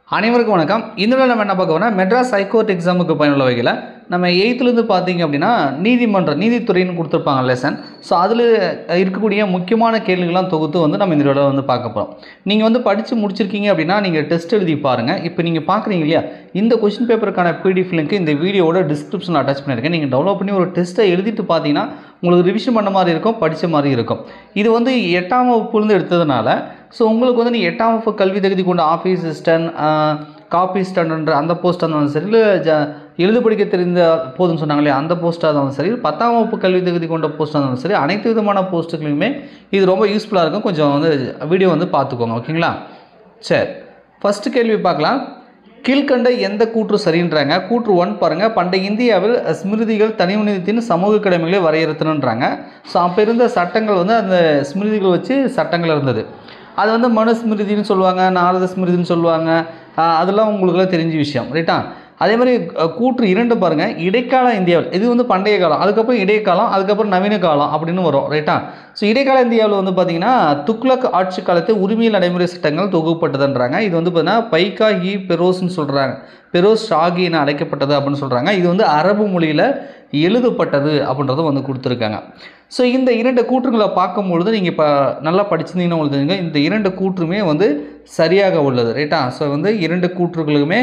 அனைவருக்கும் வணக்கம் இந்த நாள் நம்ம என்ன பார்க்க போனால் மெட்ராஸ் ஹைகோர்ட் எக்ஸாமுக்கு பயனுள்ள வகையில் நம்ம எயித்துலேருந்து பார்த்தீங்க அப்படின்னா நீதிமன்றம் நீதித்துறைன்னு கொடுத்துருப்பாங்க லெசன் ஸோ அதில் இருக்கக்கூடிய முக்கியமான கேள்விகள்லாம் தொகுத்து வந்து நம்ம இந்த தடவை வந்து பார்க்க போகிறோம் நீங்கள் வந்து படித்து முடிச்சிருக்கீங்க அப்படின்னா நீங்கள் டெஸ்ட் எழுதி பாருங்கள் இப்போ நீங்கள் பார்க்குறீங்க இல்லையா இந்த கொஷின் பேப்பருக்கான பிடிஎஃப் லிங்க் இந்த வீடியோவோட டிஸ்கிரிப்ஷனில் அட்டாச் பண்ணியிருக்கேன் நீங்கள் டவுன்லோட் பண்ணி ஒரு டெஸ்ட்டை எழுதிட்டு பார்த்தீங்கன்னா உங்களுக்கு ரிவிஷன் பண்ண மாதிரி இருக்கும் படித்த மாதிரி இருக்கும் இது வந்து எட்டாம் வகுப்புலேருந்து எடுத்ததுனால ஸோ உங்களுக்கு வந்து நீங்கள் எட்டாம் வகுப்பு கல்வி தகுதி கொண்ட ஆஃபீஸ் அசிஸ்டன்ட் காப்பி ஸ்டண்ட்ன்ற அந்த போஸ்ட்டாக இருந்தாலும் சரி இல்லை ஜ எழுது படிக்க தெரிந்த போதும்னு சொன்னாங்க இல்லையா அந்த போஸ்ட்டாக இருந்தாலும் சரி பத்தாம் வகுப்பு கல்வி தகுதி கொண்ட போஸ்ட்டாக இருந்தாலும் சரி அனைத்து விதமான போஸ்ட்டுகளுமே இது ரொம்ப யூஸ்ஃபுல்லாக இருக்கும் கொஞ்சம் வந்து வீடியோ வந்து பார்த்துக்கோங்க ஓகேங்களா சரி ஃபஸ்ட்டு கேள்வி பார்க்கலாம் கீழ்கண்ட எந்த கூற்று சரின்றாங்க கூற்று ஒன் பாருங்கள் பண்டைய இந்தியாவில் ஸ்மிருதிகள் தனி மனிதத்தின் சமூக கடமைகளை வரையறுத்தணுன்றாங்க ஸோ அப்போ இருந்த சட்டங்கள் வந்து அந்த ஸ்மிருதிகள் வச்சு சட்டங்கள் இருந்தது அது வந்து மனுஸ்மிருதின்னு சொல்லுவாங்க நாரத ஸ்மிருதின்னு சொல்லுவாங்க ஆஹ் அதெல்லாம் உங்களுக்குலாம் தெரிஞ்ச விஷயம் ரைட்டா அதே மாதிரி அஹ், கூற்று இரண்டு பாருங்கள் இடைக்கால இந்தியாவில் இது வந்து பண்டைய காலம் அதுக்கப்புறம் இடைக்காலம் அதுக்கப்புறம் நவீன காலம் அப்படின்னு வரும் ரைட்டா ஸோ இடைக்கால இந்தியாவில் வந்து பார்த்திங்கன்னா துக்ளக் ஆட்சி காலத்தில் உரிமையில் நடைமுறை சட்டங்கள் தொகுப்பட்டதுன்றாங்க இது வந்து பார்த்தீங்கன்னா பைக்கா இ பெரோஸ்னு சொல்கிறாங்க பெரோஸ் ஷாகி என அழைக்கப்பட்டது அப்படின்னு சொல்கிறாங்க இது வந்து அரபு மொழியில் எழுதப்பட்டது அப்படின்றத வந்து கொடுத்துருக்காங்க ஸோ இந்த இரண்டு கூற்றுங்களை பார்க்கும்பொழுது நீங்கள் இப்போ நல்லா படிச்சிருந்தீங்கன்னா உங்களுக்கு தெரியுங்க இந்த இரண்டு கூற்றுமே வந்து சரியாக உள்ளது ரைட்டா ஸோ வந்து இரண்டு கூற்றுகளுமே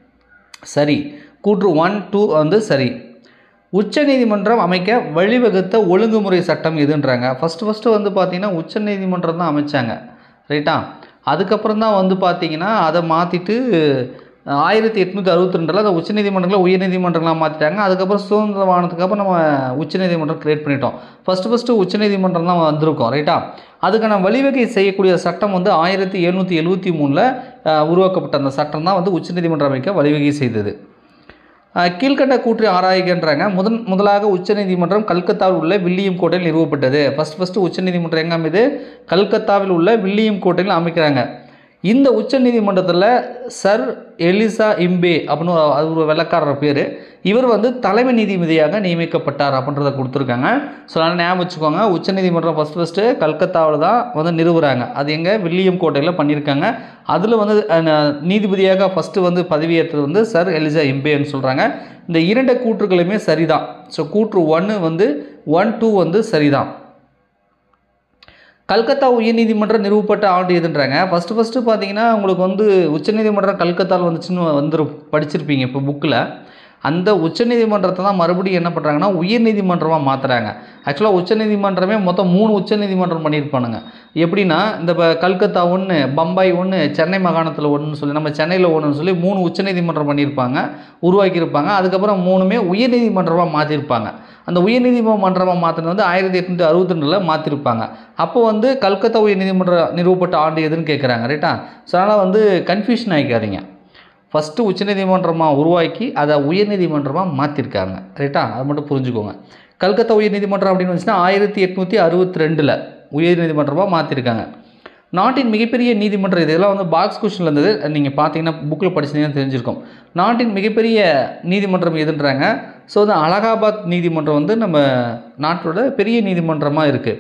சரி கூற்று ஒன் டூ வந்து சரி உச்சநீதிமன்றம் அமைக்க வழிவகுத்த ஒழுங்குமுறை சட்டம் எதுன்றாங்க ஃபஸ்ட்டு ஃபஸ்ட்டு வந்து பார்த்திங்கன்னா உச்சநீதிமன்றம் தான் அமைச்சாங்க ரைட்டா அதுக்கப்புறம் தான் வந்து பார்த்திங்கன்னா அதை மாற்றிட்டு ஆயிரத்தி எட்நூற்றி அறுபத்தி ரெண்டில் அந்த உச்சநீதிமன்றங்களை உயர்நீதிமன்றங்களாக மாற்றிட்டாங்க அதுக்கப்புறம் சுதந்திரம் ஆனதுக்கப்புறம் நம்ம உச்சநீதிமன்றம் கிரியேட் பண்ணிட்டோம் ஃபஸ்ட்டு ஃபஸ்ட்டு உச்சநீதிமன்றம் தான் வந்திருக்கோம் ரைட்டா அதுக்கான வழிவகை செய்யக்கூடிய சட்டம் வந்து ஆயிரத்தி எழுநூற்றி எழுபத்தி மூணில் உருவாக்கப்பட்ட அந்த சட்டம் தான் வந்து உச்சநீதிமன்றம் அமைக்க வழிவகை செய்தது அஹ் கீழ்க்கண்ட கூற்றை ஆராய்கின்றாங்க முதன் முதலாக உச்சநீதிமன்றம் கல்கத்தாவில் உள்ள வில்லியம் கோட்டையில் நிறுவப்பட்டது ஃபஸ்ட் ஃபஸ்ட்டு உச்சநீதிமன்றம் எங்கே அமைது கல்கத்தாவில் உள்ள வில்லியம் கோட்டையில் அமைக்கிறாங்க இந்த உச்சநீதிமன்றத்தில் சர் எலிசா இம்பே அப்படின்னு ஒரு- அது ஒரு வெள்ளக்காரர் பேர் இவர் வந்து தலைமை நீதிபதியாக நியமிக்கப்பட்டார் அப்படின்றத கொடுத்துருக்காங்க ஸோ அதனால் ஞாபகம் வச்சுக்கோங்க உச்சநீதிமன்றம் ஃபஸ்ட் ஃபஸ்ட்டு கல்கத்தாவில் தான் வந்து நிறுவுறாங்க அது எங்கே வில்லியம் கோட்டையில் பண்ணியிருக்காங்க அதில் வந்து அஹ், நீதிபதியாக ஃபஸ்ட்டு வந்து பதவியேற்றது வந்து சர் எலிசா இம்பேன்னு சொல்கிறாங்க இந்த இரண்டு கூற்றுகளுமே சரிதான் ஸோ கூற்று ஒன்று வந்து ஒன் டூ வந்து சரிதான் கல்கத்தா உயர்நீதிமன்றம் நிறுவப்பட்ட ஆண்டு எதுன்றாங்க ஃபஸ்ட்டு ஃபஸ்ட்டு பார்த்தீங்கன்னா உங்களுக்கு வந்து உச்சநீதிமன்றம் கல்கத்தாவில் வந்துச்சுன்னு வந்துரு படிச்சிருப்பீங்க இப்போ புக்கில் அந்த உச்சநீதிமன்றத்தை தான் மறுபடியும் என்ன பண்ணுறாங்கன்னா உயர்நீதிமன்றமாக மாற்றுறாங்க ஆக்சுவலாக உச்சநீதிமன்றமே மொத்தம் மூணு உச்சநீதிமன்றம் பண்ணியிருப்பானுங்க எப்படின்னா இந்த இப்போ கல்கத்தா ஒன்று பம்பாய் ஒன்று சென்னை மாகாணத்தில் ஒன்றுன்னு சொல்லி நம்ம சென்னையில் ஒன்றுன்னு சொல்லி மூணு உச்சநீதிமன்றம் பண்ணியிருப்பாங்க உருவாக்கியிருப்பாங்க அதுக்கப்புறம் மூணுமே உயர்நீதிமன்றமாக மாற்றிருப்பாங்க அந்த உயர்நீதிமன்றமாக மாற்றினது வந்து ஆயிரத்தி எட்நூற்றி அறுபத்தி ரெண்டில் மாற்றிருப்பாங்க அப்போ வந்து கல்கத்தா உயர்நீதிமன்றம் நிறுவப்பட்ட ஆண்டு எதுன்னு கேட்குறாங்க ரைட்டா ஸோ அதனால் வந்து கன்ஃபியூஷன் ஆகிக்காதீங்க ஃபஸ்ட்டு உச்சநீதிமன்றமாக உருவாக்கி அதை உயர்நீதிமன்றமாக மாற்றிருக்காங்க ரைட்டா அதை மட்டும் புரிஞ்சுக்கோங்க கல்கத்தா உயர்நீதிமன்றம் அப்படின்னு வந்துச்சுன்னா ஆயிரத்தி எட்நூற்றி அறுபத்தி ரெண்டில் உயர்நீதிமன்றமாக மாற்றிருக்காங்க நாட்டின் மிகப்பெரிய நீதிமன்றம் இது இதெல்லாம் வந்து பாக்ஸ் கொஷனில் இருந்தது நீங்கள் பார்த்தீங்கன்னா புக்கில் படிச்சீங்கன்னா தெரிஞ்சிருக்கும் நாட்டின் மிகப்பெரிய நீதிமன்றம் எதுன்றாங்க ஸோ வந்து அலகாபாத் நீதிமன்றம் வந்து நம்ம நாட்டோட பெரிய நீதிமன்றமாக இருக்குது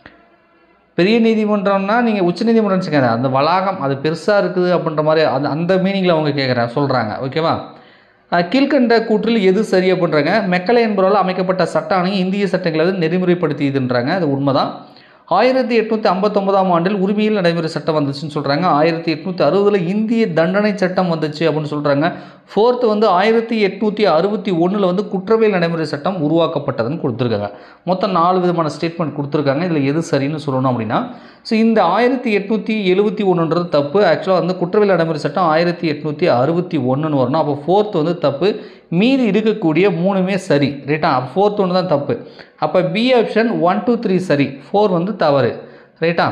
பெரிய நீதிமன்றம்னா நீங்கள் உச்சநீதிமன்றம் வச்சுக்காத அந்த வளாகம் அது பெருசாக இருக்குது அப்படின்ற மாதிரி அந்த அந்த மீனிங்கில் அவங்க கேட்குறாங்க சொல்கிறாங்க ஓகேவா அஹ் கீழ்க்கண்ட கூற்றில் எது சரி அப்படின்றாங்க மெக்கலை என்பவரால் அமைக்கப்பட்ட சட்ட ஆணையம் இந்திய சட்டங்களை வந்து நெறிமுறைப்படுத்தியதுன்றாங்க அது உண்மைதான் ஆயிரத்தி எட்நூற்றி ஐம்பத்தொம்பதாம் ஆண்டில் உரிமையில் நடைமுறை சட்டம் வந்துச்சுன்னு சொல்கிறாங்க ஆயிரத்தி எட்நூற்றி அறுபதில் இந்திய தண்டனை சட்டம் வந்துச்சு அப்படின்னு சொல்கிறாங்க ஃபோர்த்து வந்து ஆயிரத்தி எட்நூற்றி அறுபத்தி ஒன்றில் வந்து குற்றவியல் நடைமுறை சட்டம் உருவாக்கப்பட்டதுன்னு கொடுத்துருக்காங்க மொத்தம் நாலு விதமான ஸ்டேட்மெண்ட் கொடுத்துருக்காங்க இதில் எது சரின்னு சொல்லணும் அப்படின்னா ஸோ இந்த ஆயிரத்தி எட்நூற்றி எழுபத்தி ஒன்றுன்றது தப்பு ஆக்சுவலாக வந்து குற்றவியல் நடைமுறை சட்டம் ஆயிரத்தி எட்நூற்றி அறுபத்தி ஒன்றுன்னு வரணும் அப்போ ஃபோர்த் வந்து தப்பு மீதி இருக்கக்கூடிய மூணுமே சரி ரைட்டா ஃபோர்த் ஒன்று தான் தப்பு அப்போ B option one two three சரி ஃபோர் வந்து தவறு ரைட்டா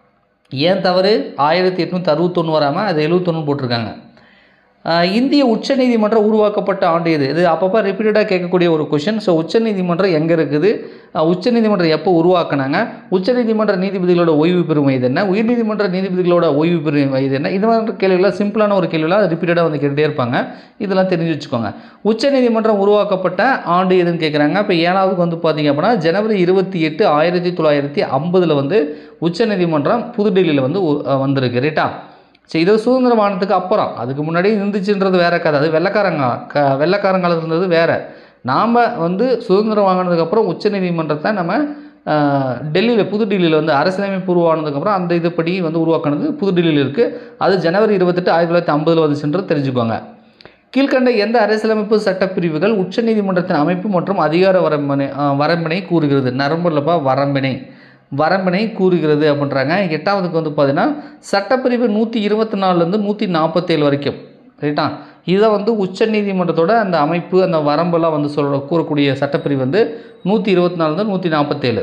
ஏன் தவறு ஆயிரத்தி எட்நூற்றி அறுபத்தொன்று வராமல் அது எழுபத்தொன்று போட்டிருக்காங்க ஆஹ் இந்திய உச்சநீதிமன்றம் உருவாக்கப்பட்ட ஆண்டு இது இது அப்பப்போ ரிப்பீட்டடாக கேட்கக்கூடிய ஒரு கொஷின் ஸோ உச்சநீதிமன்றம் எங்கே இருக்குது ஆஹ் உச்சநீதிமன்றம் எப்போ உருவாக்குனாங்க உச்சநீதிமன்ற நீதிபதிகளோட ஓய்வு பெறும் வயது என்ன உயர்நீதிமன்ற நீதிபதிகளோட ஓய்வு பெறும் வயது என்ன இது மாதிரி கேள்விகளாக சிம்பிளான ஒரு கேள்விலாம் ரிப்பீட்டடாக வந்து கேட்டுகிட்டே இருப்பாங்க இதெல்லாம் தெரிஞ்சு வச்சுக்கோங்க உச்சநீதிமன்றம் உருவாக்கப்பட்ட ஆண்டு எதுன்னு கேட்குறாங்க இப்போ ஏழாவதுக்கு வந்து பார்த்தீங்க அப்படின்னா ஜனவரி இருபத்தி எட்டு ஆயிரத்தி தொள்ளாயிரத்தி ஐம்பதில் வந்து உச்சநீதிமன்றம் புதுடெல்லியில் வந்து உ- அஹ் வந்திருக்கு ரைட்டா சரி இது சுதந்திரம் ஆனதுக்கு அப்புறம் அதுக்கு முன்னாடி இருந்துச்சுன்றது வேற கதை அது வெள்ளக்காரங்க க வெள்ளக்காரங்காலத்துல இருந்தது வேற நாம் வந்து சுதந்திரம் வாங்கினதுக்கப்புறம் உச்சநீதிமன்றத்தை நம்ம டெல்லியில் புது டெல்லியில் வந்து அரசியலமைப்பு உருவானதுக்கப்புறம் அந்த இதுபடி வந்து உருவாக்குனது புது டெல்லியில் இருக்குது அது ஜனவரி இருபத்தெட்டு ஆயிரத்தி தொள்ளாயிரத்தி ஐம்பதில் வந்துச்சுன்றது தெரிஞ்சுக்கோங்க கீழ்கண்ட எந்த அரசியலமைப்பு சட்டப்பிரிவுகள் உச்சநீதிமன்றத்தின் அமைப்பு மற்றும் அதிகார வரம்பினை அஹ், வரம்பினை கூறுகிறது நரம்புலப்பா வரம்பினை வரம்பினை கூறுகிறது அப்படின்றாங்க எட்டாவதுக்கு வந்து பார்த்தீங்கன்னா சட்டப்பிரிவு நூற்றி இருபத்தி நாலுலேருந்து நூற்றி நாற்பத்தேழு வரைக்கும் ரைட்டா இதை வந்து உச்சநீதிமன்றத்தோட அந்த அமைப்பு அந்த வரம்பெல்லாம் வந்து சொல்ல கூறக்கூடிய சட்டப்பிரிவு வந்து நூற்றி இருபத்தி நாலுலேருந்து நூற்றி நாற்பத்தேழு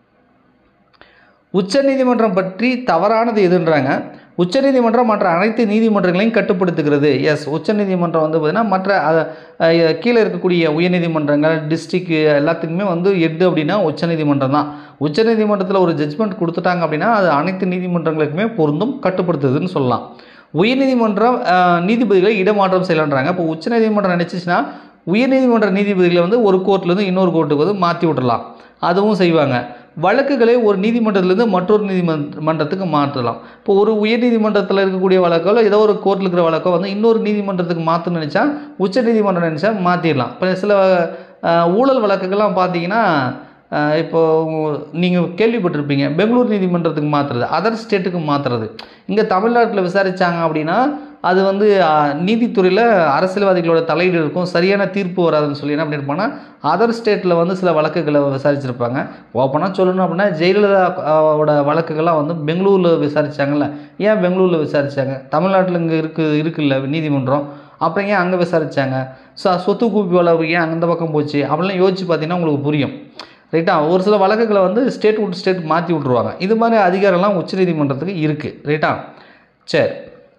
உச்சநீதிமன்றம் பற்றி தவறானது எதுன்றாங்க உச்சநீதிமன்றம் மற்ற அனைத்து நீதிமன்றங்களையும் கட்டுப்படுத்துகிறது எஸ் உச்சநீதிமன்றம் வந்து பார்த்திங்கன்னா மற்ற அஹ், அஹ், கீழே இருக்கக்கூடிய உயர்நீதிமன்றங்கள் டிஸ்ட்ரிக் எல்லாத்துக்குமே வந்து எது அப்படின்னா உச்சநீதிமன்றம் தான் உச்சநீதிமன்றத்தில் ஒரு ஜட்ஜ்மெண்ட் கொடுத்துட்டாங்க அப்படின்னா அது அனைத்து நீதிமன்றங்களுக்குமே பொருந்தும் கட்டுப்படுத்துதுன்னு சொல்லலாம் உயர்நீதிமன்றம் அஹ், நீதிபதிகளை இடமாற்றம் செய்யலான்றாங்க இப்போ உச்சநீதிமன்றம் நினச்சிச்சுன்னா உயர்நீதிமன்ற நீதிபதிகளை வந்து ஒரு கோர்ட்லேருந்து இன்னொரு கோர்ட்டுக்கு வந்து மாற்றி விடலாம் அதுவும் செய்வாங்க வழக்குகளை ஒரு நீதிமன்றத்திலேருந்து மற்றொரு நீதிமன்றத்துக்கு மாற்றலாம் இப்போ ஒரு உயர் நீதிமன்றத்தில் இருக்கக்கூடிய வழக்கோ இல்லை ஏதோ ஒரு கோர்ட்டில் இருக்கிற வழக்கோ வந்து இன்னொரு நீதிமன்றத்துக்கு மாற்றணும்னு நினச்சா உச்ச நீதிமன்றம் நினச்சா மாற்றிடலாம் இப்போ சில அஹ், ஊழல் வழக்குகள்லாம் பார்த்தீங்கன்னா அஹ், இப்போ நீங்கள் கேள்விப்பட்டிருப்பீங்க பெங்களூர் நீதிமன்றத்துக்கு மாற்றுறது அதர் ஸ்டேட்டுக்கு மாற்றுறது இங்கே தமிழ்நாட்டில் விசாரித்தாங்க அப்படின்னா அது வந்து அஹ், நீதித்துறையில் அரசியல்வாதிகளோட தலையீடு இருக்கும் சரியான தீர்ப்பு வராதுன்னு சொல்லி என்ன பண்ணியிருப்பாங்கன்னா அதர் ஸ்டேட்டில் வந்து சில வழக்குகளை விசாரிச்சிருப்பாங்க ஓப்பனாக சொல்லணும் அப்படின்னா ஜெயலலிதா அஹ், ஓட வழக்குகள்லாம் வந்து பெங்களூரில் விசாரிச்சாங்கல்ல ஏன் பெங்களூரில் விசாரிச்சாங்க தமிழ்நாட்டில் இங்கே இருக்கு இருக்குல்ல நீதிமன்றம் அப்புறம் ஏன் அங்கே விசாரிச்சாங்க ஸோ சொத்து குவிப்பு வழக்கு ஏன் அந்த பக்கம் போச்சு அப்படிலாம் யோசிச்சு பார்த்தீங்கன்னா உங்களுக்கு புரியும் ரைட்டா ஒரு சில வழக்குகளை வந்து ஸ்டேட் விட்டு ஸ்டேட் மாற்றி விட்ருவாங்க இது மாதிரி அதிகாரம்லாம் உச்சநீதிமன்றத்துக்கு இருக்குது ரைட்டா சரி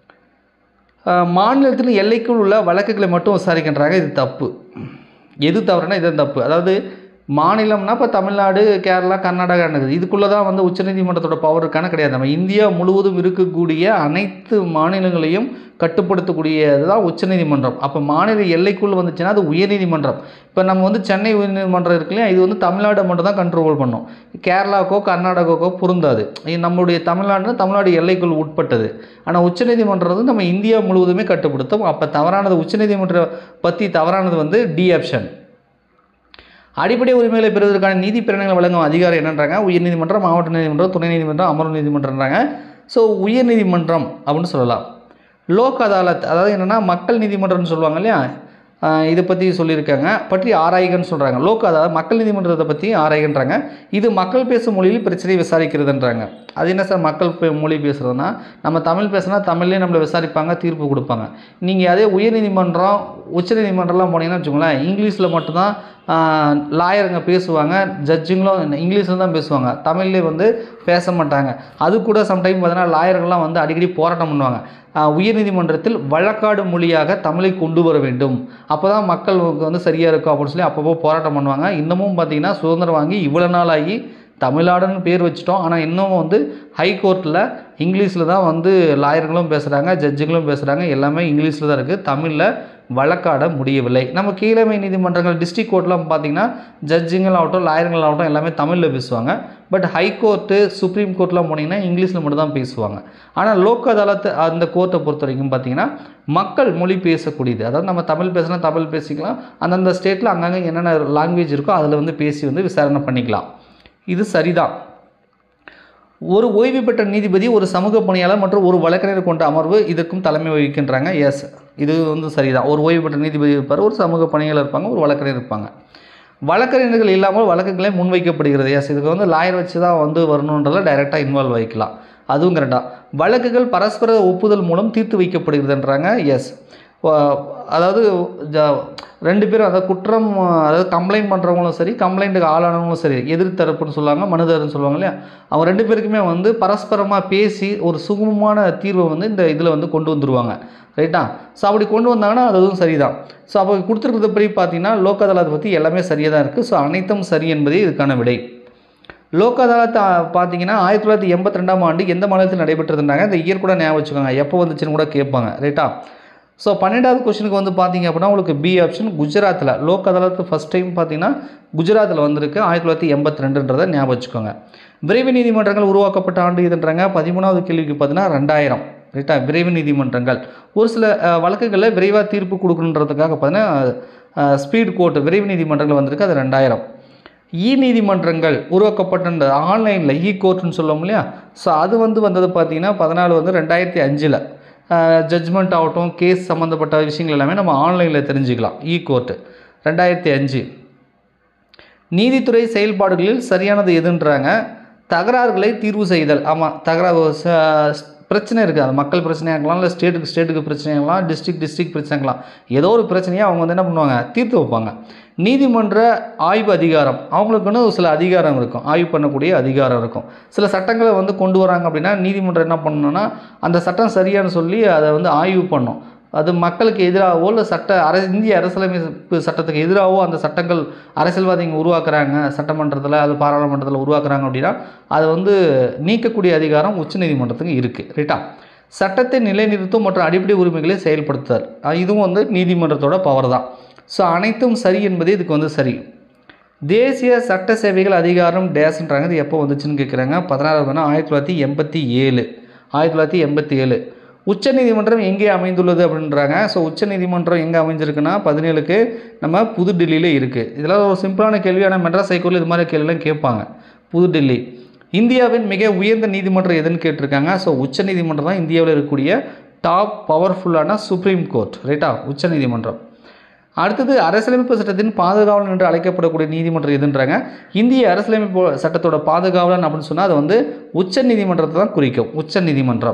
அஹ், மாநிலத்தின் எல்லைக்குள் உள்ள வழக்குகளை மட்டும் விசாரிக்கின்றாங்க இது தப்பு எது தவறுனா இது தப்பு அதாவது மாநிலம்னா இப்போ தமிழ்நாடு கேரளா கர்நாடகா இருக்குது இதுக்குள்ளே தான் வந்து உச்சநீதிமன்றத்தோட பவர் இருக்கான கிடையாது நம்ம இந்தியா முழுவதும் இருக்கக்கூடிய அனைத்து மாநிலங்களையும் கட்டுப்படுத்தக்கூடியது தான் உச்சநீதிமன்றம் அப்போ மாநில எல்லைக்குள் வந்துச்சுன்னா அது உயர்நீதிமன்றம் இப்போ நம்ம வந்து சென்னை உயர்நீதிமன்றம் இருக்கு இல்லையா இது வந்து தமிழ்நாடு மட்டும் தான் கண்ட்ரோல் பண்ணும் கேரளாக்கோ கர்நாடகாக்கோ பொருந்தாது இது நம்மளுடைய தமிழ்நாடுனா தமிழ்நாடு எல்லைக்குள் உட்பட்டது ஆனால் உச்சநீதிமன்றம் வந்து நம்ம இந்தியா முழுவதுமே கட்டுப்படுத்தும் அப்போ தவறானது உச்சநீதிமன்றம் பற்றி தவறானது வந்து டி ஆப்ஷன் அடிப்படை உரிமைகளை பெறுவதற்கான நீதி பிரணைகளை வழங்கும் அதிகாரம் என்னன்றாங்க உயர்நீதிமன்றம் மாவட்ட நீதிமன்றம் துணை நீதிமன்றம் அமர்வு நீதிமன்றம்ன்றாங்க ஸோ உயர்நீதிமன்றம் அப்படின்னு சொல்லலாம் லோக் அதாலத் அதாவது என்னென்னா மக்கள் நீதிமன்றம்னு சொல்லுவாங்க இல்லையா ஆஹ் இதை பற்றி சொல்லியிருக்காங்க பற்றி ஆராய்கன்னு சொல்கிறாங்க லோக் அதாவது மக்கள் நீதிமன்றத்தை பற்றி ஆராய்கன்றாங்க இது மக்கள் பேசும் மொழியில் பிரச்சனையை விசாரிக்கிறதுன்றாங்க அது என்ன சார் மக்கள் பே- மொழி பேசுகிறதுனா நம்ம தமிழ் பேசுனா தமிழ்லேயே நம்மளை விசாரிப்பாங்க தீர்ப்பு கொடுப்பாங்க நீங்கள் அதே உயர்நீதிமன்றம் உச்சநீதிமன்றம்லாம் போனீங்கன்னா வச்சுக்கோங்களேன் இங்கிலீஷில் மட்டும்தான் லாயருங்க பேசுவாங்க ஜட்ஜுங்களும் இங்கிலீஷில் தான் பேசுவாங்க தமிழ்லேயே வந்து பேச மாட்டாங்க அது கூட சம்டைம் பார்த்தீங்கன்னா லாயர்கள்லாம் வந்து அடிக்கடி போராட்டம் பண்ணுவாங்க ஆஹ் உயர்நீதிமன்றத்தில் வழக்காடு மொழியாக தமிழை கொண்டு வர வேண்டும் அப்போ தான் மக்களுக்கு வந்து சரியாக இருக்கும் அப்படின்னு சொல்லி அப்பப்போ போராட்டம் பண்ணுவாங்க இன்னமும் பார்த்தீங்கன்னா சுதந்திரம் வாங்கி இவ்வளோ நாள் ஆகி தமிழ்நாடுன்னு பேர் வச்சுட்டோம் ஆனால் இன்னும் வந்து ஹைகோர்ட்டில் இங்கிலீஷில் தான் வந்து லாயர்களும் பேசுகிறாங்க ஜட்ஜுகளும் பேசுகிறாங்க எல்லாமே இங்கிலீஷில் தான் இருக்குது தமிழில் வழக்காட முடியவில்லை நம்ம கீழமை நீதிமன்றங்கள் டிஸ்ட்ரிக்ட் கோர்ட்லாம் பார்த்தீங்கன்னா ஜட்ஜுங்களாகட்டும் லாயருங்களாகட்டும் எல்லாமே தமிழில் பேசுவாங்க பட் ஹைகோர்ட்டு சுப்ரீம் கோர்ட்லாம் போனீங்கன்னா இங்கிலீஷில் மட்டும் தான் பேசுவாங்க ஆனால் லோக் அதாலத் அந்த கோர்ட்டை பொறுத்த வரைக்கும் பார்த்தீங்கன்னா மக்கள் மொழி பேசக்கூடியது அதாவது நம்ம தமிழ் பேசினா தமிழ் பேசிக்கலாம் அந்தந்த ஸ்டேட்டில் அங்கங்கே என்னென்ன லாங்குவேஜ் இருக்கோ அதில் வந்து பேசி வந்து விசாரணை பண்ணிக்கலாம் இது சரிதான் ஒரு ஓய்வு பெற்ற நீதிபதி ஒரு சமூக பணியாளர் மற்றும் ஒரு வழக்கறிஞர் கொண்ட அமர்வு இதற்கும் தலைமை வகிக்கின்றாங்க எஸ் இது வந்து சரிதான் ஒரு ஓய்வு பெற்ற நீதிபதி இருப்பார் ஒரு சமூக பணியாளர் இருப்பாங்க ஒரு வழக்கறிஞர் இருப்பாங்க வழக்கறிஞர்கள் இல்லாமல் வழக்குகளே முன்வைக்கப்படுகிறது எஸ் இதுக்கு வந்து லாயர் வச்சு தான் வந்து வரணுன்றதில் டைரெக்டாக இன்வால்வ் ஆகிக்கலாம் அதுவும் கரெக்டாக வழக்குகள் பரஸ்பர ஒப்புதல் மூலம் தீர்த்து வைக்கப்படுகிறதுன்றாங்க எஸ் அதாவது ஜ- ரெண்டு பேரும் அதாவது குற்றம் அதாவது கம்ப்ளைண்ட் பண்ணுறவங்களும் சரி கம்ப்ளைண்ட்டுக்கு ஆளானவங்களும் சரி எதிர்த்தரப்புன்னு சொல்லுவாங்க மனுதாரன்னு சொல்லுவாங்க இல்லையா அவங்க ரெண்டு பேருக்குமே வந்து பரஸ்பரமாக பேசி ஒரு சுகமமான தீர்வை வந்து இந்த இதில் வந்து கொண்டு வந்துருவாங்க ரைட்டா ஸோ அப்படி கொண்டு வந்தாங்கன்னா அது அதுவும் சரிதான் ஸோ அப்போ கொடுத்துருக்கிறது படி பார்த்தீங்கன்னா லோக் அதாலத் பற்றி எல்லாமே சரியாக தான் இருக்குது ஸோ அனைத்தும் சரி என்பதே இதுக்கான விடை லோக் அதாலத் ஆ, பார்த்தீங்கன்னா ஆயிரத்தி தொள்ளாயிரத்தி எண்பத்தி ரெண்டாம் ஆண்டு எந்த மாநிலத்தில் நடைபெற்றதுனாங்க இந்த இயர் கூட ஞாபகம் வச்சுக்கோங்க எப்போ வந்துச்சுன்னு கூட கேட்பாங்க ரைட்டா ஸோ பன்னெண்டாவது கொஸ்டினுக்கு வந்து பார்த்தீங்க அப்படின்னா உங்களுக்கு பி ஆப்ஷன் குஜராத்தில் லோக் அதாலத் ஃபஸ்ட் டைம் பார்த்தீங்கன்னா குஜராத்தில் வந்திருக்கு ஆயிரத்தி தொள்ளாயிரத்தி எண்பத்தி ரெண்டுன்றதை ஞாபகம் வச்சுக்கோங்க விரைவு நீதிமன்றங்கள் உருவாக்கப்பட்ட ஆண்டு இதுன்றாங்க பதிமூணாவது கேள்விக்கு பார்த்தீங்கன்னா ரெண்டாயிரம் ரைட்டா விரைவு நீதிமன்றங்கள் ஒரு சில அஹ், வழக்குகளில் விரைவாக தீர்ப்பு கொடுக்கணுன்றதுக்காக பார்த்தீங்கன்னா ஸ்பீட் கோர்ட் விரைவு நீதிமன்றங்கள் வந்திருக்கு அது ரெண்டாயிரம் இ நீதிமன்றங்கள் உருவாக்கப்பட்ட இந்த ஆன்லைனில் இ கோர்ட்னு சொல்லுவோம் இல்லையா ஸோ அது வந்து வந்தது பார்த்தீங்கன்னா பதினாலு வந்து ரெண்டாயிரத்தி அஞ்சில் ஜட்ஜ்மெண்ட் ஆகட்டும் கேஸ் சம்மந்தப்பட்ட விஷயங்கள் எல்லாமே நம்ம ஆன்லைனில் தெரிஞ்சுக்கலாம் இ கோர்ட்டு ரெண்டாயிரத்தி அஞ்சு நீதித்துறை செயல்பாடுகளில் சரியானது எதுன்றாங்க தகராறுகளை தீர்வு செய்தல் ஆமாம் தகராறு ச- பிரச்சனை இருக்குது அது மக்கள் பிரச்சனையாக இருக்கலாம் இல்லை ஸ்டேட்டுக்கு ஸ்டேட்டுக்கு பிரச்சனையாக இருக்கலாம் டிஸ்ட்ரிக்ட் டிஸ்ட்ரிக்ட் பிரச்சனை இருக்கலாம் ஏதோ ஒரு பிரச்சனையை அவங்க வந்து என்ன பண்ணுவாங்க தீர்த்து வைப்பாங்க நீதிமன்ற ஆய்வு அதிகாரம் அவங்களுக்குன்னு ஒரு சில அதிகாரம் இருக்கும் ஆய்வு பண்ணக்கூடிய அதிகாரம் இருக்கும் சில சட்டங்களை வந்து கொண்டு வராங்க அப்படின்னா நீதிமன்றம் என்ன பண்ணணும்னா அந்த சட்டம் சரியான்னு சொல்லி அதை வந்து ஆய்வு பண்ணும் அது மக்களுக்கு எதிராகவோ இல்லை சட்ட அரசு இந்திய அரசியலமைப்பு சட்டத்துக்கு எதிராகவோ அந்த சட்டங்கள் அரசியல்வாதிங்க உருவாக்குறாங்க சட்டமன்றத்தில் அது பாராளுமன்றத்தில் உருவாக்குறாங்க அப்படின்னா அதை வந்து நீக்கக்கூடிய அதிகாரம் உச்சநீதிமன்றத்துக்கு இருக்குது ரைட்டா சட்டத்தை நிலைநிறுத்தும் மற்றும் அடிப்படை உரிமைகளை செயல்படுத்துதல் அஹ் இதுவும் வந்து நீதிமன்றத்தோட பவர் தான் ஸோ அனைத்தும் சரி என்பது இதுக்கு வந்து சரி தேசிய சட்ட சேவைகள் அதிகாரம் டேஸ்ன்றாங்க இது எப்போ வந்துச்சுன்னு கேட்குறாங்க பதினாறாவது ஆயிரத்தி தொள்ளாயிரத்தி எண்பத்தி ஏழு ஆயிரத்தி தொள்ளாயிரத்தி எண்பத்தி ஏழு உச்சநீதிமன்றம் எங்கே அமைந்துள்ளது அப்படின்றாங்க ஸோ உச்சநீதிமன்றம் எங்கே அமைஞ்சிருக்குன்னா பதினேழுக்கு நம்ம புதுடில்லியில் இருக்குது இதெல்லாம் ஒரு சிம்பிளான கேள்வி ஆனால் மெட்ராஸ் ஹைகோர்ட்டில் இது மாதிரி கேள்விலாம் கேட்பாங்க புதுடில்லி இந்தியாவின் மிக உயர்ந்த நீதிமன்றம் எதுன்னு கேட்டிருக்காங்க ஸோ உச்சநீதிமன்றம் தான் இந்தியாவில் இருக்கக்கூடிய டாப் பவர்ஃபுல்லான சுப்ரீம் கோர்ட் ரைட்டா உச்சநீதிமன்றம் அடுத்தது அரசியலமைப்பு சட்டத்தின் பாதுகாவலன் என்று அழைக்கப்படக்கூடிய நீதிமன்றம் எதுன்றாங்க இந்திய அரசியலமைப்பு சட்டத்தோட பாதுகாவலன் அப்படின்னு சொன்னால் அது வந்து உச்ச நீதிமன்றத்தை தான் குறிக்கும் உச்ச நீதிமன்றம்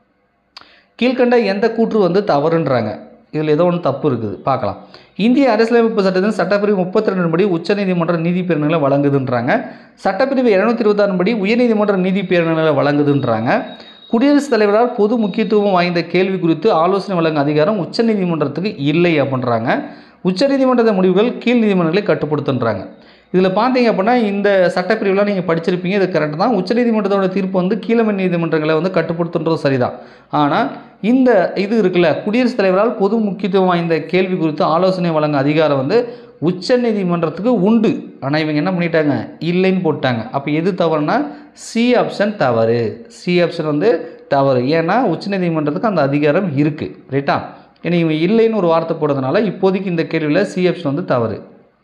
கீழ்கண்ட எந்த கூற்று வந்து தவறுன்றாங்க இதில் ஏதோ ஒன்று தப்பு இருக்குது பார்க்கலாம் இந்திய அரசியலமைப்பு சட்டத்தின் சட்டப்பிரிவு முப்பத்தி ரெண்டு படி உச்சநீதிமன்ற நீதி பேரணிகளை வழங்குதுன்றாங்க சட்டப்பிரிவு இருநூத்தி இருபத்தாறு படி உயர்நீதிமன்ற நீதி பேரணிகளை வழங்குதுன்றாங்க குடியரசுத் தலைவரால் பொது முக்கியத்துவம் வாய்ந்த கேள்வி குறித்து ஆலோசனை வழங்கும் அதிகாரம் உச்சநீதிமன்றத்துக்கு இல்லை அப்படின்றாங்க உச்சநீதிமன்ற முடிவுகள் கீழ் நீதிமன்றங்களை கட்டுப்படுத்துன்றாங்க இதில் பார்த்தீங்க அப்படின்னா இந்த சட்டப்பிரிவுலாம் நீங்கள் படிச்சிருப்பீங்க இது கரெக்ட் தான் உச்சநீதிமன்றத்தோட தீர்ப்பு வந்து கீழமை நீதிமன்றங்களை வந்து கட்டுப்படுத்துன்றது சரிதான் ஆனால் இந்த இது இருக்குல்ல குடியரசுத் தலைவரால் பொது முக்கியத்துவம் வாய்ந்த கேள்வி குறித்து ஆலோசனை வழங்க அதிகாரம் வந்து உச்சநீதிமன்றத்துக்கு உண்டு ஆனால் இவங்க என்ன பண்ணிட்டாங்க இல்லைன்னு போட்டாங்க அப்போ எது தவறுனா சி ஆப்ஷன் தவறு சி ஆப்ஷன் வந்து தவறு ஏன்னா உச்சநீதிமன்றத்துக்கு அந்த அதிகாரம் இருக்குது ரைட்டா ஏன்னா இவங்க இல்லைன்னு ஒரு வார்த்தை போடுறதுனால இப்போதைக்கு இந்த கேள்வியில் சி ஆப்ஷன் வந்து தவறு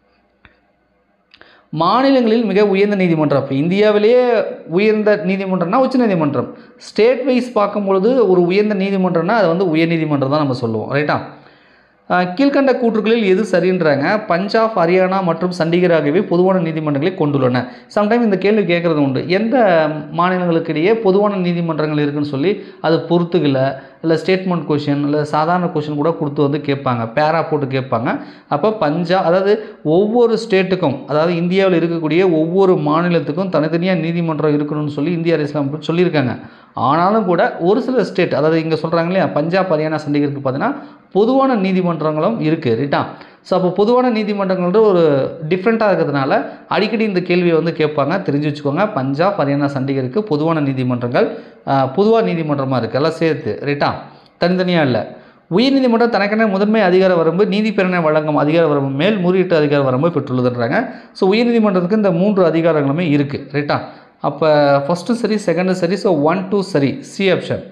மாநிலங்களில் மிக உயர்ந்த நீதிமன்றம் இப்போ இந்தியாவிலேயே உயர்ந்த நீதிமன்றம்னா உச்சநீதிமன்றம் ஸ்டேட் வைஸ் பார்க்கும்பொழுது ஒரு உயர்ந்த நீதிமன்றம்னா அது வந்து உயர்நீதிமன்றம் தான் நம்ம சொல்லுவோம் ரைட்டா அஹ் கீழ்க்கண்ட கூற்றுகளில் எது சரின்றாங்க பஞ்சாப் ஹரியானா மற்றும் சண்டிகர் ஆகியவை பொதுவான நீதிமன்றங்களை கொண்டுள்ளன சம்டைம் இந்த கேள்வி கேட்குறது உண்டு எந்த மாநிலங்களுக்கிடையே பொதுவான நீதிமன்றங்கள் இருக்குன்னு சொல்லி அது பொறுத்துக்கல இல்லை ஸ்டேட்மெண்ட் கொஷின் இல்லை சாதாரண கொஷின் கூட கொடுத்து வந்து கேட்பாங்க பேரா போட்டு கேட்பாங்க அப்போ பஞ்சாப் அதாவது ஒவ்வொரு ஸ்டேட்டுக்கும் அதாவது இந்தியாவில் இருக்கக்கூடிய ஒவ்வொரு மாநிலத்துக்கும் தனித்தனியாக நீதிமன்றம் இருக்கணும்னு சொல்லி இந்திய அரசியலமைப்பு சொல்லியிருக்காங்க ஆனாலும் கூட ஒரு சில ஸ்டேட் அதாவது இங்கே சொல்கிறாங்க இல்லையா பஞ்சாப் ஹரியானா சண்டிகருக்கு பார்த்தீங்கன்னா பொதுவான நீதிமன்றங்களும் இருக்குது ரைட்டா ஸோ அப்போ பொதுவான நீதிமன்றங்கள்ன்ற ஒரு டிஃப்ரெண்ட்டாக இருக்கிறதுனால அடிக்கடி இந்த கேள்வியை வந்து கேட்பாங்க தெரிஞ்சு வச்சுக்கோங்க பஞ்சாப் ஹரியானா சண்டிகருக்கு பொதுவான நீதிமன்றங்கள் பொதுவாக நீதிமன்றமாக இருக்குது எல்லாம் சேர்த்து ரைட்டா தனித்தனியாக இல்லை உயர்நீதிமன்றம் தனக்கென முதன்மை அதிகார வரம்பு நீதிப்பேரணை வழங்கும் அதிகார வரம்பு மேல் முறையீட்டு அதிகார வரம்பு பெற்றுள்ளதுன்றாங்க ஸோ உயர்நீதிமன்றத்துக்கு இந்த மூன்று அதிகாரங்களுமே இருக்குது ரைட்டா அப்போ ஃபஸ்ட்டும் சரி செகண்டும் சரி ஸோ ஒன் டூ சரி சி ஆப்ஷன்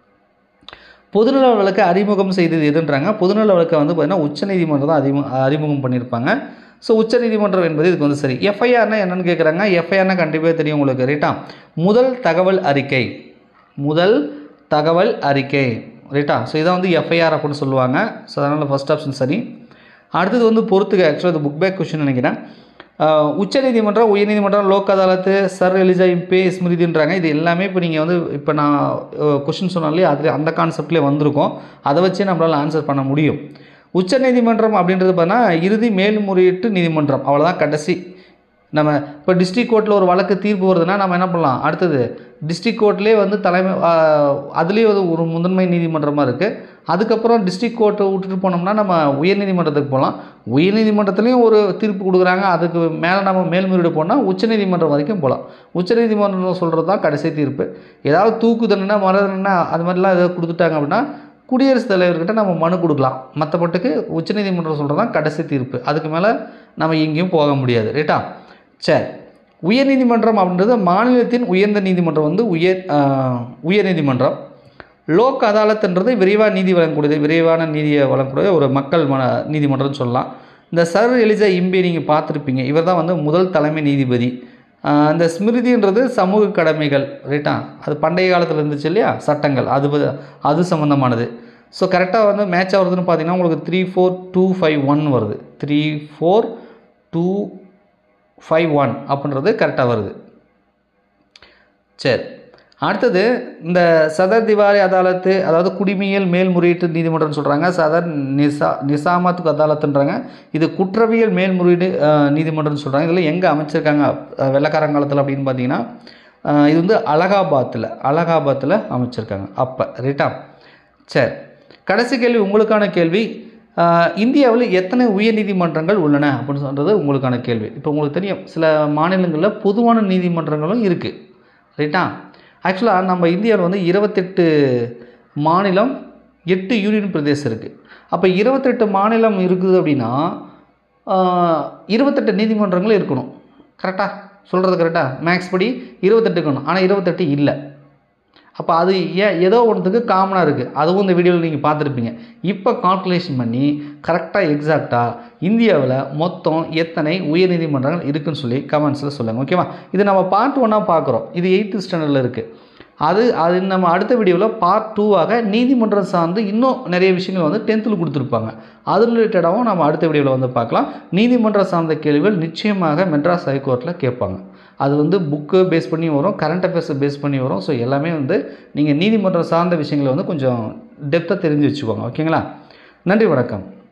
பொதுநல வழக்கை அறிமுகம் செய்தது எதுன்றாங்க பொதுநல வழக்கை வந்து பார்த்திங்கன்னா உச்சநீதிமன்றம் தான் அறிமுக அறிமுகம் பண்ணியிருப்பாங்க ஸோ உச்சநீதிமன்றம் என்பது இதுக்கு வந்து சரி எஃப்ஐஆர்னா என்னென்னு கேட்குறாங்க எஃப்ஐஆர்னா கண்டிப்பாக தெரியும் உங்களுக்கு ரைட்டா முதல் தகவல் அறிக்கை முதல் தகவல் அறிக்கை ரைட்டா ஸோ இதான் வந்து எஃப்ஐஆர் அப்படின்னு சொல்லுவாங்க ஸோ அதனால் ஃபஸ்ட் ஆப்ஷன் சரி அடுத்தது வந்து பொறுத்துக்க ஆக்சுவலாக இது புக் பேக் கொஷின் நினைக்கிறேன் ஆஹ் உச்சநீதிமன்றம் உயர்நீதிமன்றம் Lok Adalat sir Elijah Impey ஸ்மிருதின்றாங்க இது எல்லாமே இப்போ நீங்கள் வந்து இப்போ நான் கொஷின் சொன்னாலே அது அந்த கான்செப்ட்லேயே வந்திருக்கும் அதை வச்சே நம்மளால் ஆன்சர் பண்ண முடியும் உச்சநீதிமன்றம் அப்படின்றது பார்த்தா இறுதி மேல்முறையீட்டு நீதிமன்றம் அவ்வளோதான் கடைசி நம்ம இப்போ டிஸ்ட்ரிக் கோர்ட்டில் ஒரு வழக்கு தீர்ப்பு வருதுன்னா நம்ம என்ன பண்ணலாம் அடுத்தது டிஸ்ட்ரிக் கோர்ட்லேயே வந்து தலைமை அதுலேயே வந்து ஒரு முதன்மை நீதிமன்றமாக இருக்குது அதுக்கப்புறம் டிஸ்ட்ரிக் கோர்ட்டை விட்டுட்டு போனோம்னா நம்ம உயர்நீதிமன்றத்துக்கு போகலாம் உயர்நீதிமன்றத்துலேயும் ஒரு தீர்ப்பு கொடுக்குறாங்க அதுக்கு மேலே நம்ம மேல்முறையீடு போனால் உச்சநீதிமன்றம் வரைக்கும் போகலாம் உச்சநீதிமன்றம் சொல்கிறது தான் கடைசி தீர்ப்பு ஏதாவது தூக்கு தண்டனை மர தண்டனை அது மாதிரிலாம் ஏதாவது கொடுத்துட்டாங்க அப்படின்னா குடியரசுத் தலைவர்கிட்ட நம்ம மனு கொடுக்கலாம் மற்றபட்டுக்கு உச்சநீதிமன்றம் சொல்கிறது தான் கடைசி தீர்ப்பு அதுக்கு மேலே நம்ம எங்கேயும் போக முடியாது ரைட்டா சரி உயர்நீதிமன்றம் அப்படின்றது மாநிலத்தின் உயர்ந்த நீதிமன்றம் வந்து உயர் ஆஹ், உயர்நீதிமன்றம் லோக் அதாலத்ன்றது விரைவாக நீதி வழங்கக்கூடியது விரைவான நீதியை வழங்கக்கூடிய ஒரு மக்கள் மன நீதிமன்றம்னு சொல்லலாம் இந்த சர் எலிஜா இம்பி நீங்கள் பார்த்துருப்பீங்க இவர் தான் வந்து முதல் தலைமை நீதிபதி ஆஹ் இந்த ஸ்மிருதின்றது சமூக கடமைகள் ரைட்டா அது பண்டைய காலத்தில் இருந்துச்சு இல்லையா சட்டங்கள் அது ப- அது சம்மந்தமானது ஸோ கரெக்டாக வந்து மேட்ச் ஆகுறதுன்னு பார்த்தீங்கன்னா உங்களுக்கு three four two five one வருது three four two five one அப்படின்றது கரெக்டாக வருது சரி அடுத்தது இந்த சதர் திவாரி அதாலத்து அதாவது குடிமையியல் மேல்முறையீட்டு நீதிமன்றம்னு சொல்கிறாங்க சதர் நிசா நிசாமத் அதாலத்துன்றாங்க இது குற்றவியல் மேல்முறையீடு அஹ், நீதிமன்றம்னு சொல்கிறாங்க இதில் எங்கே அமைச்சிருக்காங்க அஹ், வெள்ளைக்காரங்காலத்தில் அப்படின்னு பார்த்தீங்கன்னா அஹ், இது வந்து அலகாபாத்தில் அலகாபாத்தில் அமைச்சிருக்காங்க அப்போ ரைட்டா சரி கடைசி கேள்வி உங்களுக்கான கேள்வி அஹ், இந்தியாவில் எத்தனை உயர்நீதிமன்றங்கள் உள்ளன அப்படின்னு சொல்கிறது உங்களுக்கான கேள்வி இப்போ உங்களுக்கு தெரியும் சில மாநிலங்களில் பொதுவான நீதிமன்றங்களும் இருக்குது ரைட்டா ஆக்சுவலாக நம்ம இந்தியாவில் வந்து இருபத்தெட்டு மாநிலம் எட்டு யூனியன் பிரதேசம் இருக்குது அப்போ இருபத்தெட்டு மாநிலம் இருக்குது அப்படின்னா ஆஹ், இருபத்தெட்டு நீதிமன்றங்களும் இருக்கணும் கரெக்டாக சொல்கிறது கரெக்டாக மேக்ஸ் படி இருபத்தெட்டு இருக்கணும் ஆனால் இருபத்தெட்டு இல்லை அப்போ அது ஏன் ஏதோ ஒன்றுத்துக்கு காமனாக இருக்குது அதுவும் இந்த வீடியோவில் நீங்கள் பார்த்துருப்பீங்க இப்போ கால்குலேஷன் பண்ணி கரெக்டாக எக்ஸாக்டாக இந்தியாவில் மொத்தம் எத்தனை உயர்நீதிமன்றங்கள் இருக்குன்னு சொல்லி கமெண்ட்ஸில் சொல்லுங்கள் ஓகேவா இது நம்ம பார்ட் ஒன்னாக பார்க்குறோம் இது எயித்து ஸ்டாண்டர்டில் இருக்குது அது அது நம்ம அடுத்த வீடியோவில் பார்ட் டூவாக நீதிமன்றம் சார்ந்து இன்னும் நிறைய விஷயங்கள் வந்து டென்த்தில் கொடுத்துருப்பாங்க அது ரிலேட்டடாகவும் நம்ம அடுத்த வீடியோவில் வந்து பார்க்கலாம் நீதிமன்றம் சார்ந்த கேள்விகள் நிச்சயமாக மெட்ராஸ் ஹைகோர்ட்டில் கேட்பாங்க அது வந்து புக்கு பேஸ் பண்ணி வரும் கரண்ட் அஃபேர்ஸை பேஸ் பண்ணி வரும் ஸோ எல்லாமே வந்து நீங்கள் நீதிமன்றம் சார்ந்த விஷயங்களை வந்து கொஞ்சம் டெப்த்தாக தெரிஞ்சு வச்சுக்கோங்க ஓகேங்களா நன்றி வணக்கம்